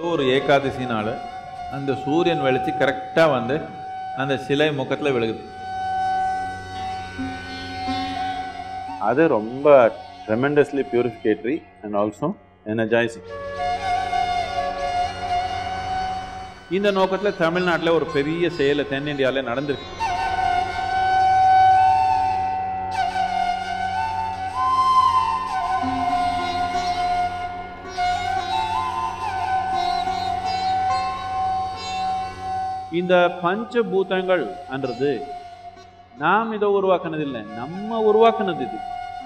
ஒரு ஏகாதசி நாள் அந்த சூரியன் வெளிச்சு கரெக்டாக வந்து அந்த சிலை முகத்தில் விழுகுது அது ரொம்ப tremendously purificatory and also energising இந்த நோக்கத்தில் தமிழ்நாட்டில் ஒரு பெரிய செயலை தென்னிந்தியாவில் நடந்திருக்கு இந்த பஞ்சபூதங்கள் என்றது நாம் இதை உருவாக்குனதில்லை நம்ம உருவாக்குனது இது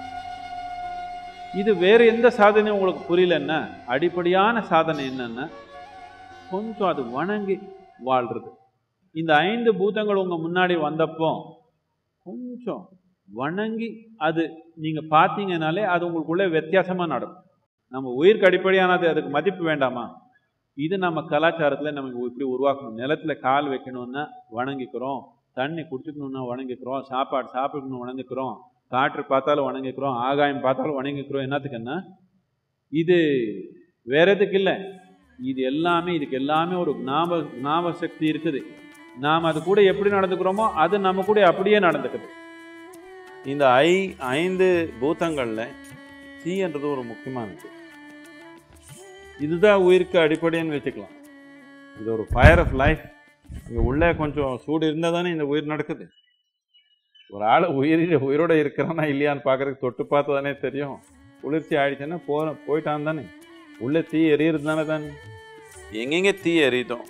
இது வேற எந்த சாதனையும் உங்களுக்கு புரியலன்னா அடிப்படையான சாதனை என்னன்னா கொஞ்சம் அது வணங்கி வாழ்றது இந்த ஐந்து பூதங்கள் உங்க முன்னாடி வந்தப்போ கொஞ்சம் வணங்கி அது நீங்க பார்த்தீங்கனாலே அது உங்களுக்குள்ளே வித்தியாசமா நடக்கும் நம்ம உயிருக்கு அடிப்படையானது அதுக்கு மதிப்பு வேண்டாமா இது நம்ம கலாச்சாரத்தில் நமக்கு இப்படி உருவாக்கணும் நிலத்துல கால் வைக்கணும்னா வணங்கிக்கிறோம் தண்ணி குடிச்சுக்கணும்னா வணங்கிக்கிறோம் சாப்பாடு சாப்பிடணும் வணங்கிக்கிறோம் காற்று பார்த்தாலும் வணங்கிக்கிறோம் ஆகாயம் பார்த்தாலும் வணங்கிக்கிறோம் என்னத்துக்குன்னா இது வேற எதுக்கு இல்லை இது எல்லாமே இதுக்கு எல்லாமே ஒரு ஞாபக ஞாபக சக்தி இருக்குது நாம் அது கூட எப்படி நடந்துக்கிறோமோ அது நம்ம கூட அப்படியே நடந்துக்குது இந்த ஐ ஐந்து பூதங்களில் தீன்றது ஒரு முக்கியமானது இதுதான் உயிருக்கு அடிப்படைன்னு வச்சுக்கலாம் இது ஒரு ஃபயர் ஆஃப் லைஃப் இங்கே உள்ளே கொஞ்சம் சூடு இருந்தால் தானே இந்த உயிர் நடக்குது ஒரு ஆள் உயிர் உயிரோட இருக்கிறானா இல்லையான்னு பார்க்கறதுக்கு தொட்டு பார்த்து தானே தெரியும் குளிர்ச்சி ஆயிடுச்சுன்னா போன போயிட்டான் தானே உள்ளே தீ எரியறது தானே தானே எங்கெங்கே தீ எரியுதோம்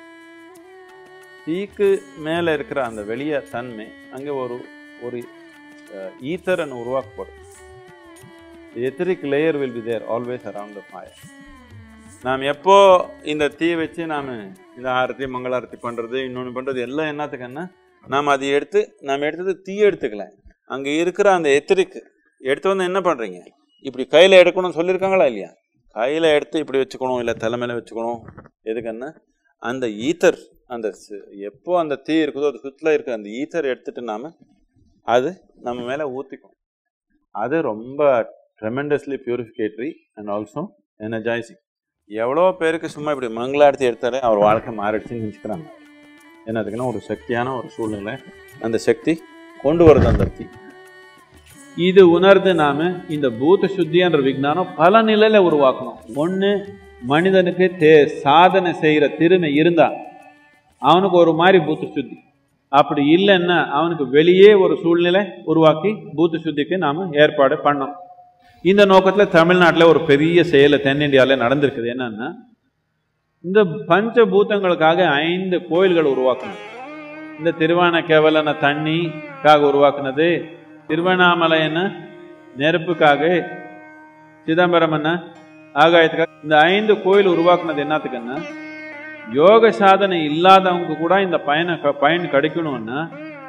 தீக்கு மேலே இருக்கிற அந்த வெளிய தன்மை அங்கே ஒரு ஒரு ஈத்தரன் உருவாக்கப்படும் etheric layer will be there always around the fire நாம் எப்போ இந்த தீ வச்சு நாம் இந்த ஆரத்தி மங்களாரத்தி பண்ணுறது இன்னொன்று பண்ணுறது எல்லாம் என்னத்துக்குன்னா நாம் அதை எடுத்து நாம் எடுத்தது தீ எடுத்துக்கல அங்கே இருக்கிற அந்த எத்திரிக்கு எடுத்து வந்து என்ன பண்ணுறீங்க இப்படி கையில் எடுக்கணும்னு சொல்லியிருக்காங்களா இல்லையா கையில் எடுத்து இப்படி வச்சுக்கணும் இல்லை தலைமையில வச்சுக்கணும் எதுக்குன்னா அந்த ஈத்தர் அந்த சி- எப்போ அந்த தீ இருக்குதோ அது சுற்றில இருக்கிற அந்த ஈத்தர் எடுத்துட்டு நாம அது நம்ம மேலே ஊற்றிக்கும் அது ரொம்ப tremendously purificatory and also energising எவ்வளோ பேருக்கு சும்மா இப்படி மங்களாரத்தி எடுத்தாலே அவர் வாழ்க்கை மாறிடுச்சுன்னு நினச்சிக்கிறாங்க என்னதுக்குன்னா ஒரு சக்தியான ஒரு சூழ்நிலை அந்த சக்தி கொண்டு வருது அந்த தீ இது உணர்ந்து நாம இந்த பூத சுத்தின்ற விஞ்ஞானம் பல நிலையில உருவாக்கணும் ஒண்ணு மனிதனுக்கு தே சாதனை செய்யற திறமை இருந்தா அவனுக்கு ஒரு மாதிரி பூத்த சுத்தி அப்படி இல்லைன்னா அவனுக்கு வெளியே ஒரு சூழ்நிலை உருவாக்கி பூத்த சுத்திக்கு நாம ஏற்பாடு பண்ணோம் இந்த நோக்கத்துல தமிழ்நாட்டுல ஒரு பெரிய செயலை தென்னிந்தியாவில் நடந்திருக்குது என்னன்னா இந்த பஞ்சபூதங்களுக்காக ஐந்து கோயில்கள் உருவாக்கணும் இந்த திருவானக்கேவலன தண்ணிக்காக உருவாக்குனது திருவண்ணாமலை என்ன நெருப்புக்காக சிதம்பரம் என்ன ஆகாயத்துக்காக இந்த ஐந்து கோயில் உருவாக்குனது என்னத்துக்குன்னா யோக சாதனை இல்லாதவங்க கூட இந்த பயனை க- பயன் கிடைக்கணும்னா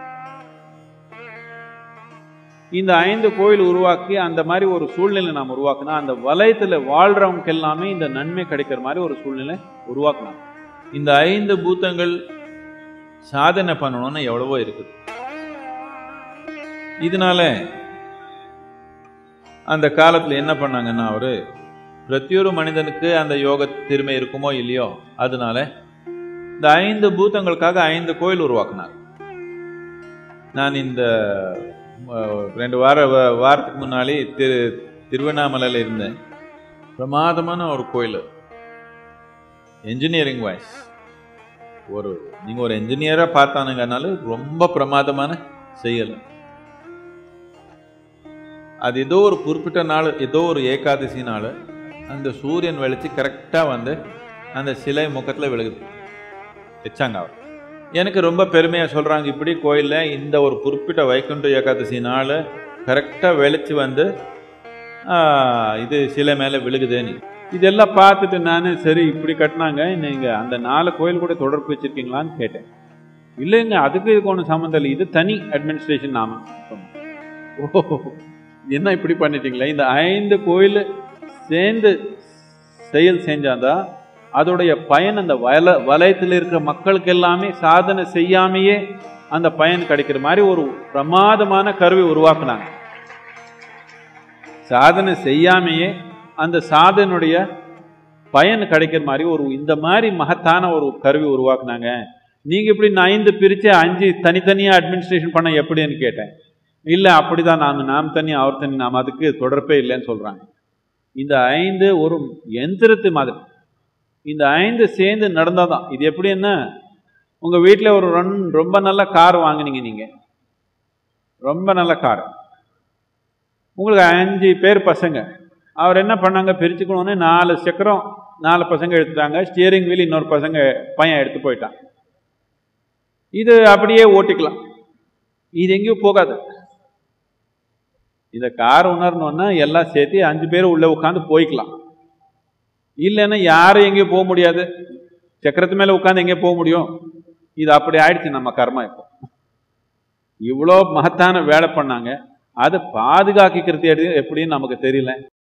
இந்த ஐந்து கோயில் உருவாக்கி அந்த மாதிரி ஒரு சூழ்நிலை நாம் உருவாக்கணும் அந்த வலயத்துல வாழ்றவங்க எல்லாமே இந்த நன்மை கிடைக்கிற மாதிரி ஒரு சூழ்நிலை உருவாக்கணும் இந்த ஐந்து பூத்தங்கள் சாதனை பண்ணணும்னு எவ்வளவோ இருக்குது இதனால அந்த காலத்துல என்ன பண்ணாங்கன்னா அவரு பிரத்தியொரு மனிதனுக்கு அந்த யோக திறமை இருக்குமோ இல்லையோ அதனால இந்த ஐந்து பூதங்களுக்காக ஐந்து கோயில் உருவாக்குனார் நான் இந்த அஹ், ரெண்டு வார வ- வாரத்துக்கு முன்னாடி திரு திருவண்ணாமலையில் இருந்தேன் பிரமாதமான ஒரு கோயில் என்ஜினியரிங் வாய்ஸ் ஒரு நீங்கள் ஒரு என்ஜினியராக பார்த்தானுங்கனாலும் ரொம்ப பிரமாதமான செயல் அது ஏதோ ஒரு குறிப்பிட்ட நாள் ஏதோ ஒரு ஏகாதசி நாள் அந்த சூரியன் வெளிச்சு கரெக்டாக வந்து அந்த சிலை முகத்தில் விழுகுது வச்சாங்க அவர் எனக்கு ரொம்ப பெருமையாக சொல்கிறாங்க இப்படி கோயிலில் இந்த ஒரு குறிப்பிட்ட வைகுண்ட ஏகாதசி நாள் கரெக்டாக வெளிச்சு வந்து ஆ, இது சிலை மேலே விழுகுதுன்னு இதெல்லாம் பார்த்துட்டு நான் சரி இப்படி கட்டினாங்க நீங்கள் அந்த நாலு கோயில் கூட தொடர்பு வச்சுருக்கீங்களான்னு கேட்டேன் இல்லைங்க அதுக்கு இதுக்கு ஒன்றும் சம்மந்தம் இல்லை இது தனி அட்மினிஸ்ட்ரேஷன் நாம சொன்னோம். ஓ என்ன இப்படி பண்ணிட்டீங்களே இந்த ஐந்து கோயில் சேர்ந்து செயல் செஞ்சாதான் அதோடைய பயன் அந்த வல வலயத்தில் இருக்கிற மக்களுக்கு எல்லாமே சாதனை செய்யாமையே அந்த பயன் கிடைக்கிற மாதிரி ஒரு பிரமாதமான கருவி உருவாக்குனாங்க சாதனை செய்யாமையே அந்த சாதனுடைய பயன் கிடைக்கிற மாதிரி ஒரு இந்த மாதிரி மகத்தான ஒரு கருவி உருவாக்குனாங்க நீங்க இப்படி நான் ஐந்து பிரிச்சு அஞ்சு தனித்தனியா அட்மினிஸ்ட்ரேஷன் பண்ண எப்படின்னு கேட்டேன் இல்ல அப்படிதான் நாம நாம் தனி அவர் தனி நாம் அதுக்கு தொடர்பே இல்லைன்னு சொல்றாங்க இந்த ஐந்து ஒரு எந்திரத்து மாதிரி இந்த ஐந்து சேர்ந்து நடந்தாதான் இது எப்படின்னா உங்க வீட்டில் ஒரு ரொன் ரொம்ப நல்ல கார் வாங்குனீங்க நீங்க ரொம்ப நல்ல கார் உங்களுக்கு அஞ்சு பேர் பசங்க அவர் என்ன பண்ணாங்க பிரிச்சுக்கணும்னு நாலு சக்கரம் நாலு பசங்க எடுத்துட்டாங்க ஸ்டியரிங் வீல் இன்னொரு பசங்க பையன் எடுத்து போயிட்டான் இது அப்படியே ஓட்டிக்கலாம் இது எங்கேயும் போகாது இந்த கார் உணரணும்னா எல்லாம் சேர்த்து அஞ்சு பேர் உள்ள உட்காந்து போய்க்கலாம் இல்லைன்னா யாரும் எங்கேயும் போக முடியாது சக்கரத்து மேல உட்காந்து எங்கேயும் போக முடியும் இது அப்படி ஆயிடுச்சு நம்ம கர்மா இப்போ இவ்வளோ மகத்தான வேலை பண்ணாங்க அதை பாதுகாக்கிறது எப்படின்னு நமக்கு தெரியல